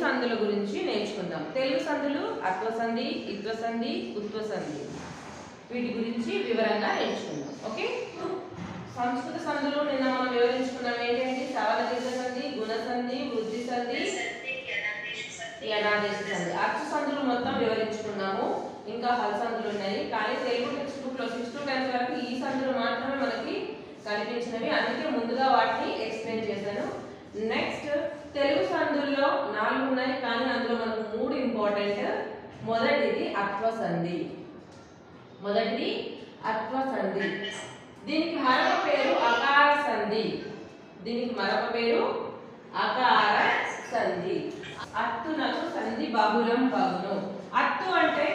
సందుల గురించి నేర్చుకుందాం తెలుగు సందులు అత్వసంధి ఇత్వసంధి ఉత్వసంధి వీటి గురించి వివరంగా నేర్చుకుందాం ఓకే సంస్కృత సందులు నిన్న మనం వివరించుకున్నాం ఏంటంటే సవల దీర్ఘ సంధి గుణ సంధి వృద్ధి సంధి యనాదేశ సంధి అచ్చు సందులు మొత్తం వివరించుకున్నాము ఇంకా హల్ సందులు ఉన్నాయి కానీ తెలుగు టెక్స్ట్ బుక్ లో సిక్స్ టు టెన్త్ వరకు ఈ సందులు మాత్రమే మనకి కనిపించినవి అందుకే ముందుగా వాటిని ఎక్స్ప్లెయిన్ చేశాను నెక్స్ట్ తెలుగు సందుల్లో నాలుగు ఉన్నాయి కానీ అందులో మనకు మూడు ఇంపార్టెంట్ మొదటిది అత్వ సంధి మొదటిది అత్వ సంధి దీనికి మరొక పేరు అకార సంధి దీనికి మరొక పేరు అకార సంధి అత్తునకు సంధి బహుళం బహును అత్తు అంటే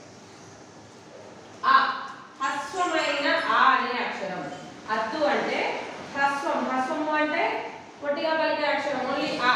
ఆ హ్రస్వమైన ఆ అనే అక్షరం అత్తు అంటే హ్రస్వం హ్రస్వము అంటే పొట్టిగా పలికే అక్షరం ఓన్లీ ఆ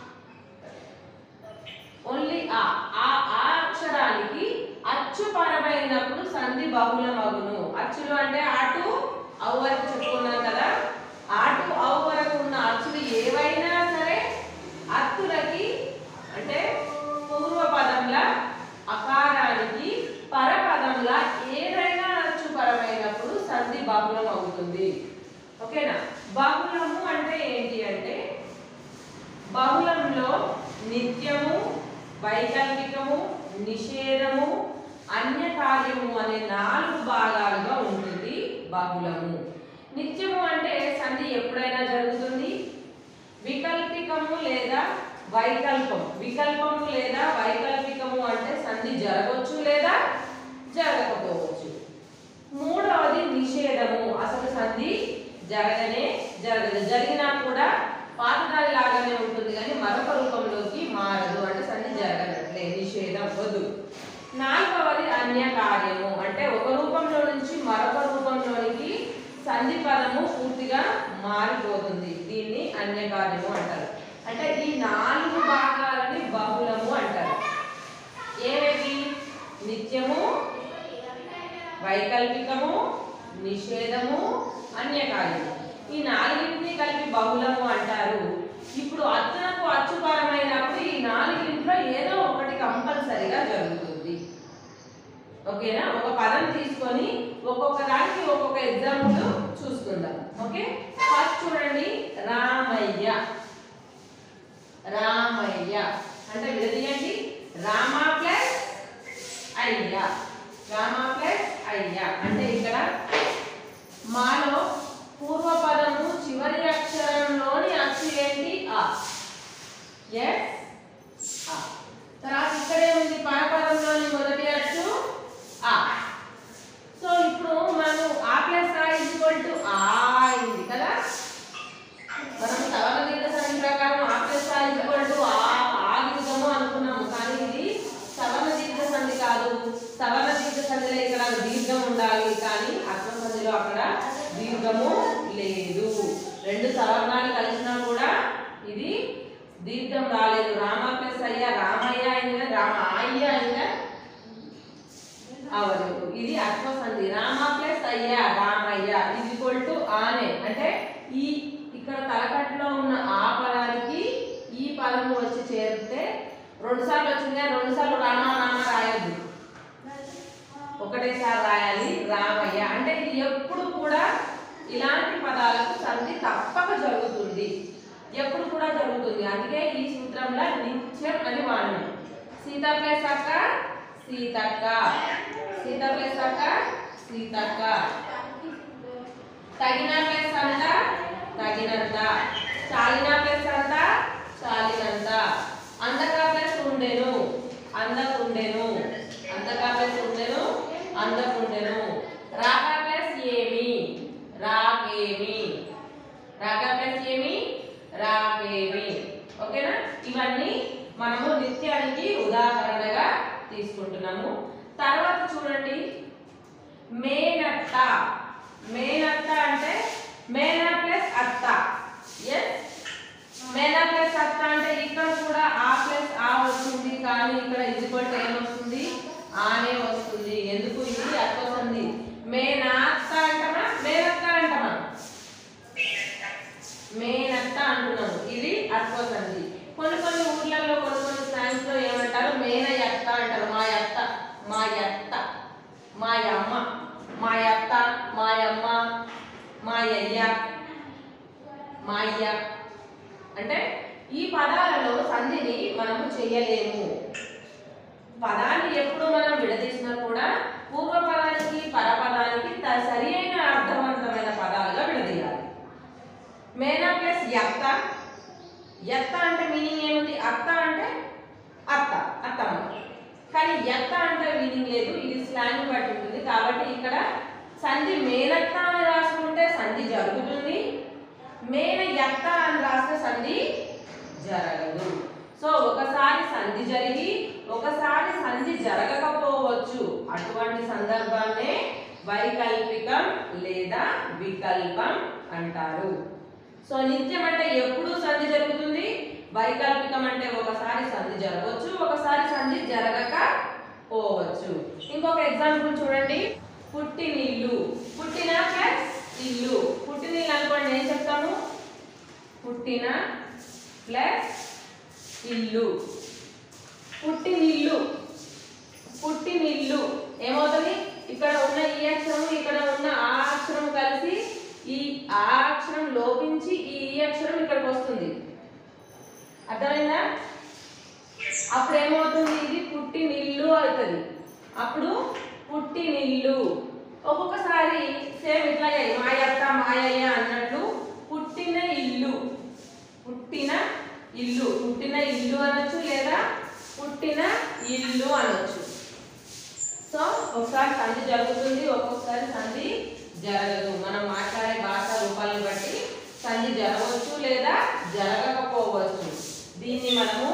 ఓన్లీ ఆ ఆ ఆ అక్షరానికి అచ్చు పరమైనప్పుడు సంధి బహుళం అగును అచ్చులు అంటే అటు అవు వరకు చెప్పుకున్నాం కదా అటు అవు వరకు ఉన్న అచ్చులు ఏవైనా సరే అత్తులకి అంటే పూర్వ పదంలా అకారానికి పరపదంలా ఏదైనా అచ్చు పరమైనప్పుడు సంధి బహుళం అవుతుంది ఓకేనా బహుళము అంటే ఏంటి అంటే బహుళంలో నిత్యము వైకల్పికము నిషేధము అన్య కార్యము అనే నాలుగు భాగాలుగా ఉంటుంది బహుళము నిత్యము అంటే సంధి ఎప్పుడైనా జరుగుతుంది వికల్పికము లేదా వైకల్పం వికల్పము లేదా వైకల్పికము అంటే సంధి జరగవచ్చు లేదా జరగకపోవచ్చు మూడవది నిషేధము అసలు సంధి జరగనే జరగదు జరిగినా కూడా పాతదాని లాగానే ఉంటుంది కానీ మరొక రూపంలోకి మారదు అంటే సంధి జరగనట్లే నిషేధం వద్దు నాలుగవది అన్య కార్యము అంటే ఒక రూపంలో నుంచి మరొక రూపంలోనికి సంధి పదము పూర్తిగా మారిపోతుంది దీన్ని అన్య కార్యము అంటారు అంటే ఈ నాలుగు భాగాలని బహుళము అంటారు ఏవేవి నిత్యము వైకల్పికము నిషేధము అన్యకార్యము ఈ నాలుగింటిని కలిపి బహుళము అంటారు ఇప్పుడు అత్తునకు అచ్చుపరమైనప్పుడు ఈ నాలుగింట్లో ఏదో ఒకటి కంపల్సరిగా జరుగుతుంది ఓకేనా ఒక పదం తీసుకొని ఒక్కొక్క దానికి ఒక్కొక్క ఎగ్జాంపుల్ చూసుకుందాం ఓకే ఫస్ట్ చూడండి రామయ్య రామయ్య అంటే విడదీయండి రామ ప్లస్ అయ్య రామ ప్లస్ అయ్య అంటే ఇక్కడ మాలో పూర్వపదము చివరి అక్షరంలోని అచ్చు ఏంటి ఆ ఎస్ ఆ తర్వాత ఇక్కడే ఉంది పరపదంలోని మొదటి అచ్చు ఆ సో ఇప్పుడు మనం ఆ ప్లస్ ఆ ఈక్వల్ టు ఆ అయింది కదా మనం సవరణ దీర్ఘ సంధి ప్రకారం ఆ ప్లస్ ఆ ఈక్వల్ టు ఆ ఆగిరిదము అనుకున్నాము కానీ ఇది సవరణ దీర్ఘ సంధి కాదు సవరణ దీర్ఘ సంధిలో ఇక్కడ దీర్ఘం ఉండాలి కానీ అత్వ సంధిలో అక్కడ దీర్ఘము లేదు రెండు సవర్ణాలు కలిసినా కూడా ఇది దీర్ఘం రాలేదు రామ ప్లస్ అయ్యా రామయ్య అయింది కదా రామ అయ్య అయిందా అవలేదు ఇది అత్వ సంధి రామ ప్లస్ అయ్యా రామయ్య ఇది ఈక్వల్ టు ఆనే అంటే ఈ ఇక్కడ తలకట్టులో ఉన్న ఆ పదానికి ఈ పదము వచ్చి చేరితే రెండు సార్లు వచ్చింది కదా, రెండు సార్లు రామ రామ రాయొద్దు ఒకటేసారి రాయాలి రామయ్య అంటే ఇది ఎప్పుడు కూడా ఇలాంటి పదాలకు సంధి తప్పక జరుగుతుంది ఎప్పుడు కూడా జరుగుతుంది అందుకే ఈ సూత్రంలో నిత్యం అని వాడినాం సీత ప్లస్ అక్క సీతక్క సీత ప్లస్ అక్క సీతక్క తగిన ప్లస్ అంత తగినంత చాలిన ప్లస్ అంత చాలినంత అందక ప్లస్ ఉండెను అందకుండెను అందక ప్లస్ ఉండెను అందకుండెను రాక ప్లస్ ఏమి రాకేమి రాక ప్లస్ ఏమి రాకేమి ఓకేనా ఇవన్నీ మనము నిత్యానికి ఉదాహరణగా తీసుకుంటున్నాము తర్వాత చూడండి మేనత్త మేనత్త అంటే మేన ప్లస్ అత్త ఎస్ మేన ప్లస్ అత్త అంటే ఇక్కడ కూడా ఆ ప్లస్ ఆ వస్తుంది కానీ ఇక్కడ ఈక్వల్ టు ఏమొస్తుంది ఆనే వస్తుంది ఎందుకు ఇది అత్త వస్తుంది మేనాత్త అంటమా మేనత్త అంటమా మేనత్త అంటున్నాము ఇది అత్వ సంధి కొన్ని కొన్ని ఊర్లలో కొన్ని కొన్ని పదాలలో సంధిని మనము చేయలేము పదాన్ని ఎప్పుడు మనం విడదీసినా కూడా పూర్వ పదానికి పరపదానికి త- సరి అయిన అర్థవంతమైన పదాలుగా విడదీయాలి మేనా ప్లస్ యత్త యత్త అంటే మీనింగ్ ఏముంది అత్త అంటే అత్త అత్తమ్మ కానీ యత్త అంటే మీనింగ్ లేదు ఇది స్లాంగ్ బట్టి ఉంటుంది కాబట్టి ఇక్కడ సంధి మేనత్త అని రాసుకుంటే సంధి జరుగుతుంది మేన యత్త అని రాస్తే సంధి జరగదు సో ఒకసారి సంధి జరిగి ఒకసారి సంధి జరగకపోవచ్చు అటువంటి సందర్భాన్నే వైకల్పికం లేదా వికల్పం అంటారు సో నిత్యం అంటే ఎప్పుడు సంధి జరుగుతుంది వైకల్పికం అంటే ఒకసారి సంధి జరగవచ్చు ఒకసారి సంధి జరగక పోవచ్చు ఇంకొక ఎగ్జాంపుల్ చూడండి పుట్టినిల్లు పుట్టిన ప్లస్ ఇల్లు పుట్టినిల్లు అనుకోండి ఏం చెప్తాము పుట్టిన ప్లస్ ఇల్లు పుట్టినిల్లు పుట్టినిల్లు ఏమవుతుంది ఇక్కడ ఉన్న ఈ అక్షరం ఇక్కడ ఉన్న ఆ అక్షరం కలిసి ఈ ఆ అక్షరం లోపించి ఈ ఈ అక్షరం ఇక్కడికి వస్తుంది అర్థమైందా అప్పుడు ఏమవుతుంది ఇది పుట్టినిల్లు అవుతుంది అప్పుడు పుట్టినిల్లు ఒక్కొక్కసారి సేమ్ ఇట్లాగే మాయత్త మాయయ్య అన్నట్లు పుట్టిన ఇల్లు పుట్టిన ఇల్లు పుట్టిన ఇల్లు అనొచ్చు లేదా పుట్టిన ఇల్లు అనొచ్చు సో ఒకసారి సంధి జరుగుతుంది ఒక్కొక్కసారి సంధి జరగదు మనం మాట్లాడే భాష రూపాలను బట్టి సంధి జరగవచ్చు లేదా జరగకపోవచ్చు దీన్ని మనము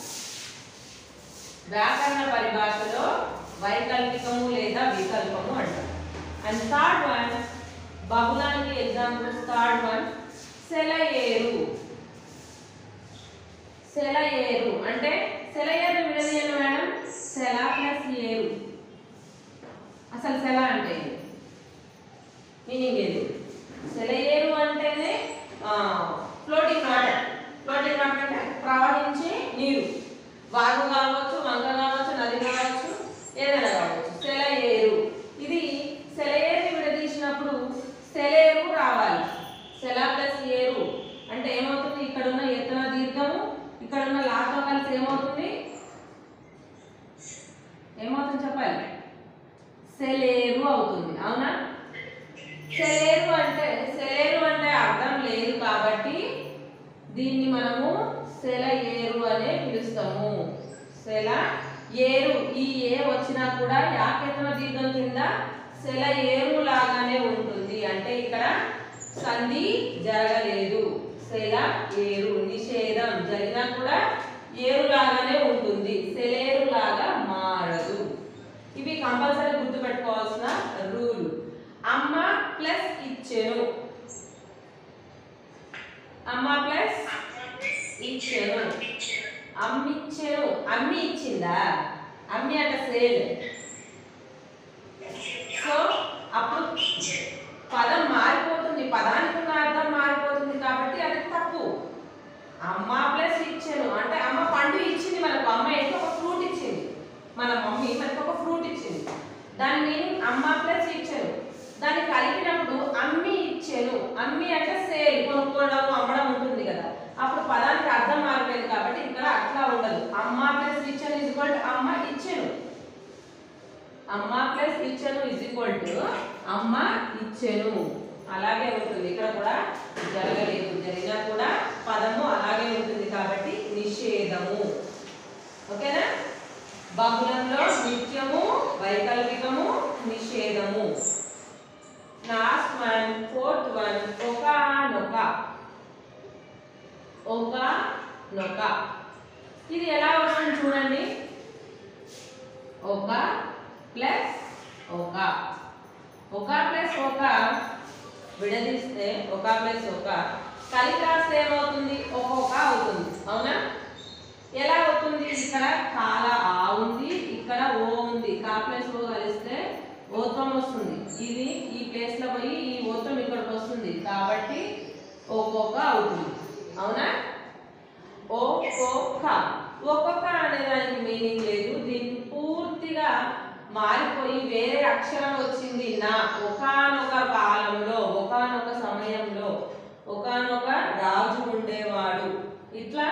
వ్యాకరణ పరిభాషలో వైకల్పికము లేదా వికల్పము అంటాం అండ్ థర్డ్ వన్ బహుళానికి ఎగ్జాంపుల్స్ థర్డ్ వన్ సెలయేరు సెలయేరు అంటే సెలయేరు విడదీయండి మేడం సెల ప్లస్ ఏరు అసలు సెల అంటే మీనింగ్ ఏది సెలయేరు అంటేనే ఫ్లోటింగ్ వాటర్ ఫ్లోటింగ్ వాటర్ అంటే ప్రవహించే నీరు వాగు కావచ్చు వంక కావచ్చు నది కావచ్చు ఏదైనా కావచ్చు సెలయేరు ఇది సెలయేరుని విడదీసినప్పుడు సెలేరు రావాలి సెల ప్లస్ ఏరు అంటే ఏమవుతుంది ఇక్కడ ఉన్న ఎత్తన దీర్ఘము ఇక్కడ ఉన్న లాతో కలిసి ఏమవుతుంది ఏమవుతుంది చెప్పాలి సెలేరు అవుతుంది అవునా సెలేరు అంటే సెలేరు అంటే అర్థం లేదు కాబట్టి దీన్ని మనము సెల ఏరు అనే పిలుస్తాము సెల ఏరు ఈ ఏ వచ్చినా కూడా యాకేతన దీర్ఘం కింద సెల ఏరు లాగానే ఉంటుంది అంటే ఇక్కడ సంధి జరగలేదు సెల ఏరు నిషేధం జరిగినా కూడా ఏరు లాగానే ఉంటుంది సెలేరు లాగా మారదు ఇవి కంపల్సరీ గుర్తుపెట్టుకోవాల్సిన రూల్ అమ్మ ప్లస్ ఇచ్చెను అమ్మ ప్లస్ ఇచ్చెను అమ్మిచ్చెను అమ్మి ఇచ్చిందా అమ్మి అంటే సేల్ సో అప్పుడు పదం మారిపోతుంది పదానికి ఉన్న అర్థం మారిపోతుంది కాబట్టి అది తప్పు అమ్మ ప్లస్ ఇచ్చాను అంటే అమ్మ పండు ఇచ్చింది మనకు అమ్మ ఏంటి ఒక ఫ్రూట్ ఇచ్చింది మన మమ్మీ మనకు ఒక ఫ్రూట్ ఇచ్చింది దాని మీనింగ్ అమ్మ ప్లస్ ఇచ్చాను దాన్ని కలిపినప్పుడు అమ్మి ఇచ్చాను అమ్మి అంటే సేల్ కొనుక్కోవడం అమ్మడం ఉంటుంది కదా అప్పుడు పదానికి అర్థం మారిపోయింది కాబట్టి ఇక్కడ అట్లా ఉండదు అమ్మ ప్లస్ ఇచ్చాను ఇజ్ ఈక్వల్ అమ్మ ఇచ్చాను అమ్మ ప్లస్ ఇచ్చాను ఇజ్ ఈక్వల్ టు అమ్మ ఇచ్చెను అలాగే ఉంటుంది ఇక్కడ కూడా జరగలేదు జరిగినా కూడా పదము అలాగే ఉంటుంది కాబట్టి నిషేధము ఓకేనా బహుళంలో నిత్యము వైకల్పికము నిషేధము లాస్ట్ వన్ ఫోర్త్ వన్ ఒక నొక ఒక నొక ఇది ఎలా వస్తుంది చూడండి ఒక ప్లస్ ఒక ఒక ప్లస్ ఒక విడదీస్తే ఒక ప్లస్ ఒక కలిపి రాస్తే ఏమవుతుంది ఒక్కొక్క అవుతుంది అవునా ఎలా అవుతుంది ఇక్కడ కాల ఆ ఉంది ఇక్కడ ఓ ఉంది కా ప్లస్ ఓ కలిస్తే ఓత్వం వస్తుంది ఇది ఈ ప్లేస్ లో పోయి ఈ ఓత్వం ఇక్కడికి వస్తుంది కాబట్టి ఒక్కొక్క అవుతుంది అవునా ఒక్కొక్క ఒక్కొక్క అనే దానికి మీనింగ్ లేదు దీనికి పూర్తిగా మారిపోయి వేరే అక్షరం వచ్చింది నా ఒకానొక కాలంలో ఒకానొక సమయంలో ఒకానొక రాజు ఉండేవాడు ఇట్లా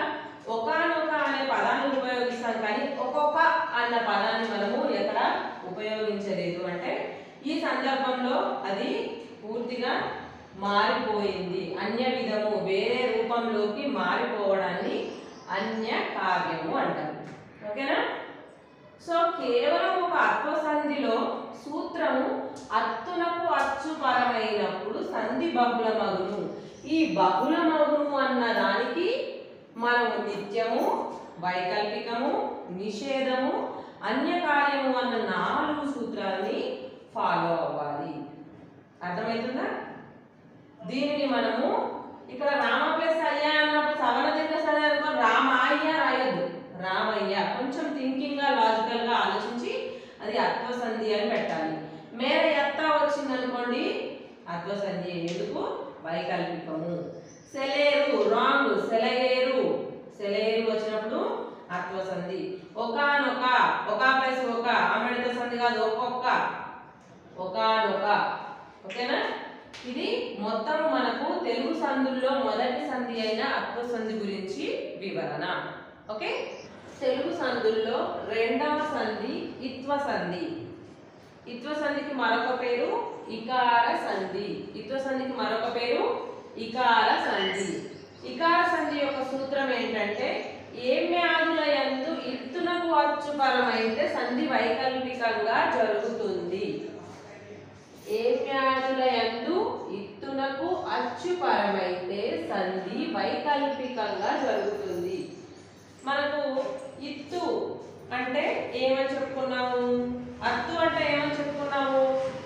ఒకానొక అనే పదాన్ని ఉపయోగిస్తాం కానీ ఒక్కొక్క అన్న పదాన్ని మనము ఎక్కడ ఉపయోగించలేదు అంటే ఈ సందర్భంలో అది పూర్తిగా మారిపోయింది అన్య విధము వేరే రూపంలోకి మారిపోవడాన్ని అన్య కార్యము అంటారు ఓకేనా సో కేవలం ఒక అత్వసంధిలో సూత్రము అత్తునకు అచ్చుపరమైనప్పుడు సంధి బహుళమగును ఈ బహుళమగును అన్న దానికి మనము నిత్యము వైకల్పికము నిషేధము అన్యకార్యము అన్న నాలుగు సూత్రాన్ని ఫాలో అవ్వాలి అర్థమవుతుందా దీనిని మనము ఇక్కడ రామ ప్లస్ అయ్య అన్నప్పుడు సవన దీర్ఘ సరే అనుకో రామాయ్య రాయొద్దు రామయ్య కొంచెం థింకింగ్ గా లాజికల్ గా ఆలోచించి అది అత్వసంధి అని పెట్టాలి మేర ఎత్త వచ్చింది అనుకోండి అత్వసంధి ఎందుకు వైకల్పికము సెలేరు రాంగ్ సెలయేరు సెలయేరు వచ్చినప్పుడు అత్వసంధి ఒకానొక ఒక ప్లస్ ఒక అమడిత సంధి కాదు ఒక్కొక్క ఒకానొక ఓకేనా ఇది మొత్తం మనకు తెలుగు సంధుల్లో మొదటి సంధి అయిన అత్వ సంధి గురించి వివరణ ఓకే తెలుగు సంధుల్లో రెండవ సంధి ఇత్వ సంధి ఇత్వ సంధికి మరొక పేరు ఇకార సంధి ఇత్వ సంధికి మరొక పేరు ఇకార సంధి ఇకార సంధి యొక్క సూత్రం ఏంటంటే ఏమ్యాదుల యందు ఇత్తునకు అచ్చుపరమైతే సంధి వైకల్పికంగా జరుగుతుంది ఏమ్యాదుల యందు ఇత్తునకు అచ్చుపరమైతే సంధి వైకల్పికంగా జరుగుతుంది మనకు ఇత్తు అంటే ఏమని చెప్పుకున్నాము అత్తు అంటే ఏమని చెప్పుకున్నాము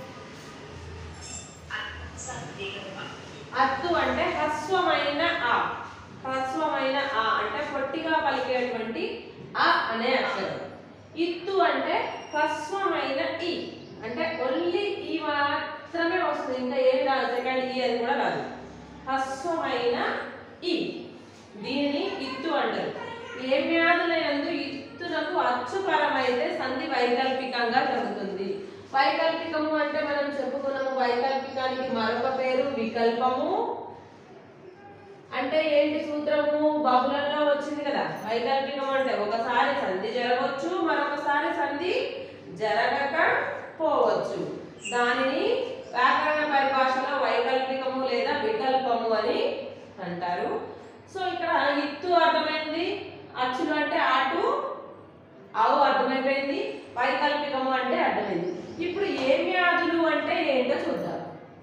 అత్తు అంటే హ్రస్వమైన ఆ హ్రస్వమైన ఆ అంటే పొట్టిగా పలికేటువంటి అ అనే అక్షరం ఇత్తు అంటే హ్రస్వమైన ఈ అంటే ఓన్లీ ఈ మాత్రమే వస్తుంది ఇంకా ఏం రాదు సెకండ్ ఈ అది కూడా రాదు హ్రస్వమైన ఈ దీనిని ఇత్తు అంటారు ఏ వ్యాధుల యందు ఇత్తునకు అచ్చుపరమైతే సంధి వైకల్పికంగా జరుగుతుంది వైకల్పికము అంటే మనం చెప్పుకున్నాము వైకల్పికానికి మరొక పేరు వికల్పము అంటే ఏంటి సూత్రము బహుళంలో వచ్చింది కదా వైకల్పికం అంటే ఒకసారి సంధి జరగవచ్చు మరొకసారి సంధి జరగక పోవచ్చు దానిని వ్యాకరణ పరిభాషలో వైకల్పికము లేదా వికల్పము అని అంటారు సో ఇక్కడ ఇత్తు అర్థమైంది అచ్చులు అంటే అటు అవు అర్థమైపోయింది వైకల్పికము అంటే అర్థమైంది ఇప్పుడు ఏ వ్యాధులు అంటే ఏంటో చూద్దాం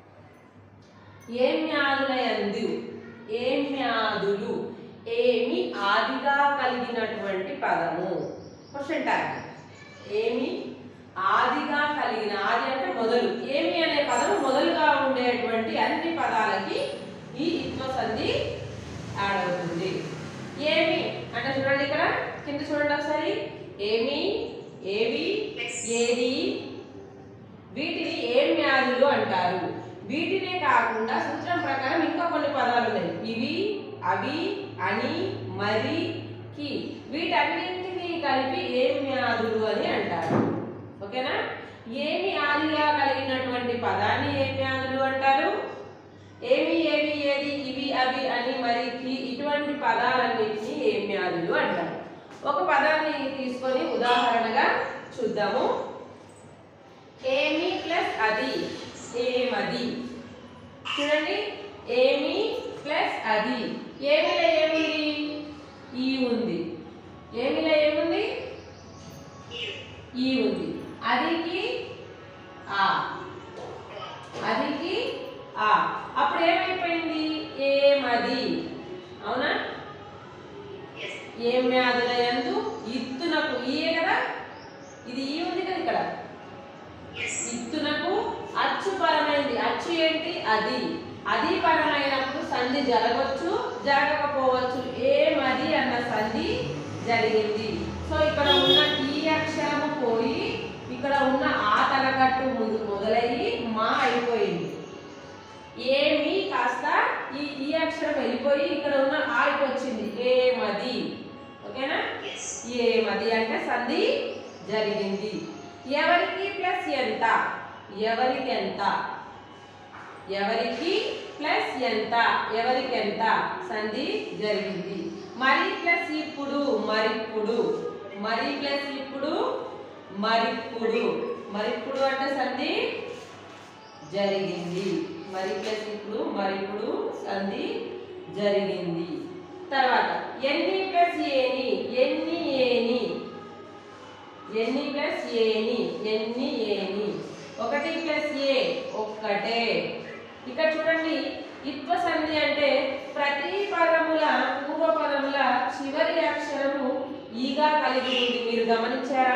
ఏమ్యాదుల యందు ఏమ్యాదులు ఏమి ఆదిగా కలిగినటువంటి పదము క్వశ్చన్ ట్యాగ్ ఏమి ఆదిగా కలిగిన ఆది అంటే మొదలు ఏమి అనే పదం మొదలుగా ఉండేటువంటి అన్ని పదాలకి ఈ ఇత్వ సంధి యాడ్ అవుతుంది ఏమి అంటే చూడండి ఇక్కడ కింద చూడండి ఒకసారి ఏమి ఏవి ఏది వీటిని ఏం వ్యాధులు అంటారు వీటినే కాకుండా సూత్రం ప్రకారం ఇంకా కొన్ని పదాలు ఉన్నాయి ఇవి అవి అని మరి కి వీటన్నింటినీ కలిపి ఏం వ్యాధులు అని అంటారు ఓకేనా ఏమి ఆదిగా కలిగినటువంటి పదాన్ని ఏం వ్యాధులు అంటారు ఏమి ఏవి ఏది ఇవి అవి అని మరి కి ఇటువంటి పదాలన్నింటినీ ఏం వ్యాధులు అంటారు ఒక పదాన్ని తీసుకొని ఉదాహరణగా చూద్దాము ఏమి ప్లస్ అది ఏమది చూడండి ఏమి ప్లస్ అది ఏమిలో ఏముంది ఈ ఉంది ఏమిలో ఏముంది ఈ ఉంది అదికి ఆ అదికి ఆ అప్పుడు ఏమైపోయింది ఏమది అవునా ఏం వ్యాధుల యందు ఇత్తునకు ఈయే కదా ఇది ఈ ఉంది కదా ఇక్కడ ఇత్తునకు అచ్చు పరమైంది అచ్చు ఏంటి అది అది పరమైనప్పుడు సంధి జరగవచ్చు జరగకపోవచ్చు ఏమది అన్న సంధి జరిగింది సో ఇక్కడ ఉన్న ఈ అక్షరము పోయి ఇక్కడ ఉన్న ఆ తలకట్టు ముందు మొదలయ్యి మా అయిపోయింది ఏమి కాస్త ఈ ఈ అక్షరం వెళ్ళిపోయి ఇక్కడ ఉన్న ఆకి వచ్చింది ఏమది ఓకేనా ఏమది అంటే సంధి జరిగింది ఎవరికి ప్లస్ ఎంత ఎవరికి ఎంత ఎవరికి ప్లస్ ఎంత ఎవరికి ఎంత సంధి జరిగింది మరి ప్లస్ ఇప్పుడు మరిప్పుడు మరి ప్లస్ ఇప్పుడు మరిప్పుడు మరిప్పుడు అంటే సంధి జరిగింది మరి ప్లస్ ఇప్పుడు మరిప్పుడు సంధి జరిగింది తర్వాత ఎన్ని ప్లస్ ఏని ఎన్ని ఏని ఎన్ని ప్లస్ ఏని ఎన్ని ఏని ఒకటి ప్లస్ ఏ ఒక్కటే ఇక్కడ చూడండి ఇత్వ సంధి అంటే ప్రతి పదముల పూర్వ పదముల చివరి అక్షరము ఈగా కలిగి ఉంది మీరు గమనించారా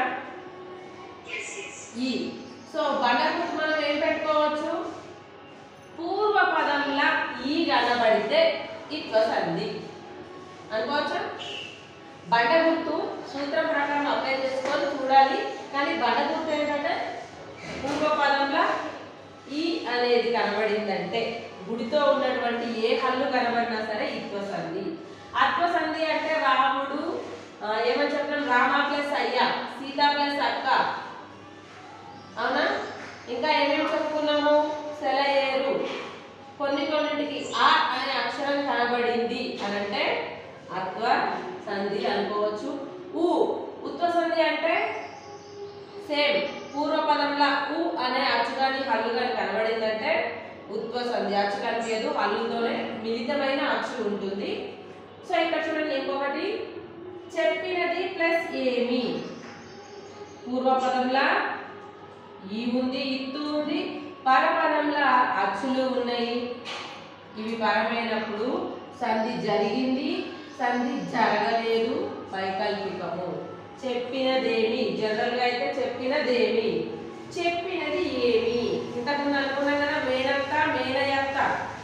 ఈ సో బండకు మనం ఏం పెట్టుకోవచ్చు పూర్వ పదంల ఈ కనబడితే ఇత్వ సంధి అనుకోవచ్చా బండ గుర్తు సూత్రం ప్రకారం అప్లై చేసుకొని చూడాలి కానీ బండ గుర్తు ఏంటంటే పూర్వ పదంలో ఈ అనేది కనబడిందంటే గుడితో ఉన్నటువంటి ఏ హల్లు కనబడినా సరే ఇత్వ సంధి అత్వ సంధి అంటే రాముడు ఆ, ఏమని చెప్తాం రామ ప్లస్ అయ్య సీత ప్లస్ అక్క అవునా ఇంకా ఏమేమి చెప్పుకున్నాము సెలయేరు కొన్ని కొన్నింటికి ఆ అనే అక్షరం కనబడింది అని అంటే అత్వ సంధి అనుకోవచ్చు ఊ ఉత్వ సంధి అంటే సేమ్ పూర్వపదంలో ఉ అనే అచ్చుగాని హల్లు కానీ కనబడిందంటే ఉత్వ సంధి అచ్చు కనిపించదు హల్లుతోనే మిళితమైన అచ్చు ఉంటుంది సో ఇక్కడ చూడండి ఇంకొకటి చెప్పినది ప్లస్ ఏమి పూర్వపదంలా ఈ ఉంది ఇత్తు ఉంది పరపదంలా అచ్చులు ఉన్నాయి ఇవి పరమైనప్పుడు సంధి జరిగింది సంధి జరగలేదు వైకల్పికము చెప్పినదేమి జనరల్ గా అయితే చెప్పినదేమి చెప్పినది ఏమి ఇంతకుముందు అనుకున్నాం కదా మేనత్త మేనయత్త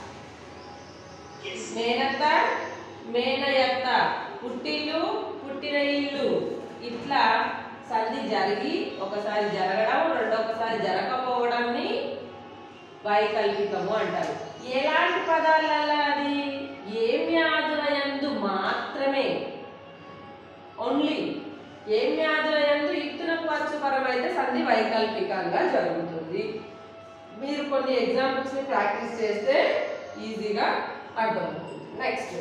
మేనత్త మేనయత్త పుట్టిల్లు పుట్టిన ఇల్లు ఇట్లా సంధి జరిగి ఒకసారి జరగడం రెండొకసారి జరగకపోవడాన్ని వైకల్పికము అంటారు ఎలాంటి పదాలలో అది ఏమ్యాదులయందు మాత్రమే ఓన్లీ ఏమ్యాదులయందు ఇత్తునకు వచ్చు పరమైతే సంధి వైకల్పికంగా జరుగుతుంది మీరు కొన్ని ఎగ్జాంపుల్స్ ని ప్రాక్టీస్ చేస్తే ఈజీగా అర్థమవుతుంది నెక్స్ట్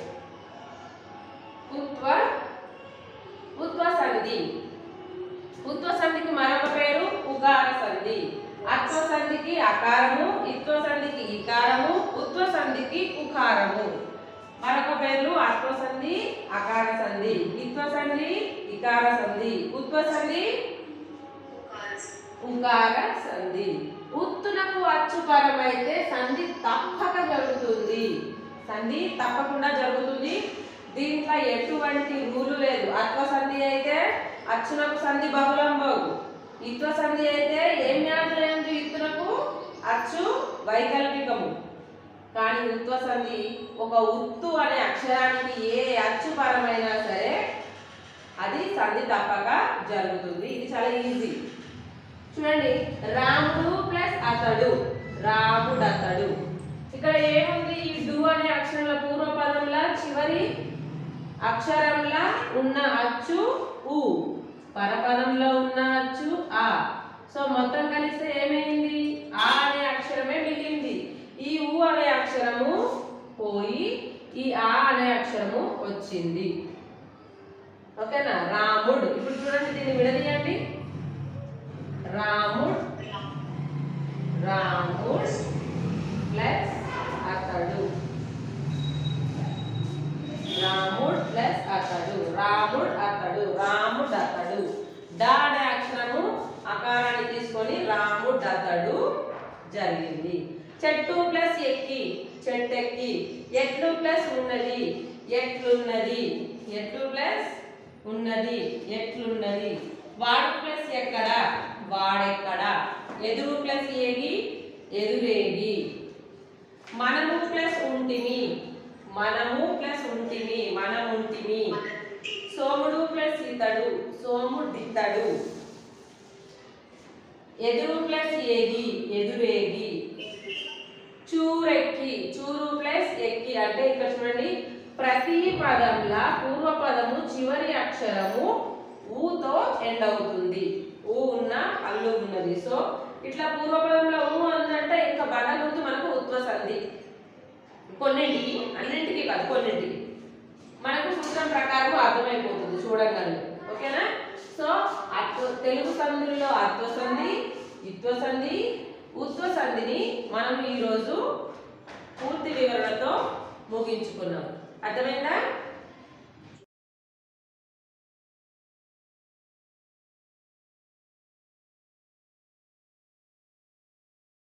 ఉత్వ ఉత్వ సంధి ఉత్వ సంధికి మరొక పేరు ఉగార సంధి అత్వ సంధికి అకారము ఇత్వ సంధికి ఇకారము ఉత్వ సంధికి ఉకారము మరొక పేర్లు అత్వ సంధి అకార సంధి ఇత్వ సంధి ఇకార సంధి ఉత్వ సంధి ఉకార సంధి ఉత్తునకు అచ్చుపరమైతే సంధి తప్పక జరుగుతుంది సంధి తప్పకుండా జరుగుతుంది దీంట్లో ఎటువంటి రూలు లేదు అత్వ సంధి అయితే అచ్చునకు సంధి బహుళం బహు ఇత్వ సంధి అయితే ఏం జ్ఞాతులందు ఇత్తునకు అచ్చు వైకల్పికము కానీ ఉత్వ సంధి ఒక ఉత్తు అనే అక్షరానికి ఏ అచ్చు పరమైనా సరే అది సంధి తప్పక జరుగుతుంది ఇది చాలా ఈజీ చూడండి రాముడు ప్లస్ అతడు రాముడు అతడు ఇక్కడ ఏముంది ఈ డు అనే అక్షరంలో పూర్వపదంలో చివరి అక్షరంలో ఉన్న అచ్చు ఉ పరపదంలో ఉన్న అచ్చు ఆ సో మొత్తం కలిస్తే ఏమైంది ఆ అనే అక్షరమే మిగిలింది ఈ ఉ అనే అక్షరము పోయి ఈ ఆ అనే అక్షరము వచ్చింది ఓకేనా రాముడు ఇప్పుడు చూడండి దీన్ని విడదీయండి రాముడ్ రాముడ్ ప్లస్ అతడు రాముడ్ ప్లస్ అతడు రాముడ్ అతడు రాముడ్ అతడు డా అనే అక్షరము అకారాన్ని తీసుకొని రాముడ్ అతడు జరిగింది చెట్టు ప్లస్ ఎక్కి చెట్టెక్కి ఎట్లు ప్లస్ ఉన్నది ఎట్లున్నది ఎట్లు ప్లస్ ఉన్నది ఎట్లున్నది వాడు ప్లస్ ఎక్కడ వాడెక్కడ ఎదురు ప్లస్ ఏగి ఎదురేగి మనము ప్లస్ ఉంటిమి మనము ప్లస్ ఉంటిమి మనం ఉంటిమి సోముడు ప్లస్ ఇతడు సోముడితడు ఎదురు ప్లస్ ఏగి ఎదురేగి చూరెక్కి చూరు ప్లస్ ఎక్కి అంటే ఇక్కడ చూడండి ప్రతి పదంలా పూర్వ పదము చివరి అక్షరము ఊతో ఎండ్ అవుతుంది ఊ ఉన్న అల్లు ఉన్నది సో ఇట్లా పూర్వపదంలో ఊ అందంటే ఇంకా బండ గుర్తు మనకు ఉత్వ సంధి కొన్నింటికి అన్నింటికి కాదు కొన్నింటికి మనకు సూత్రం ప్రకారం సంధి ఇత్వ సంధి ఉత్వ సంధిని మనం ఈరోజు పూర్తి వివరణతో ముగించుకున్నాం అర్థమైందా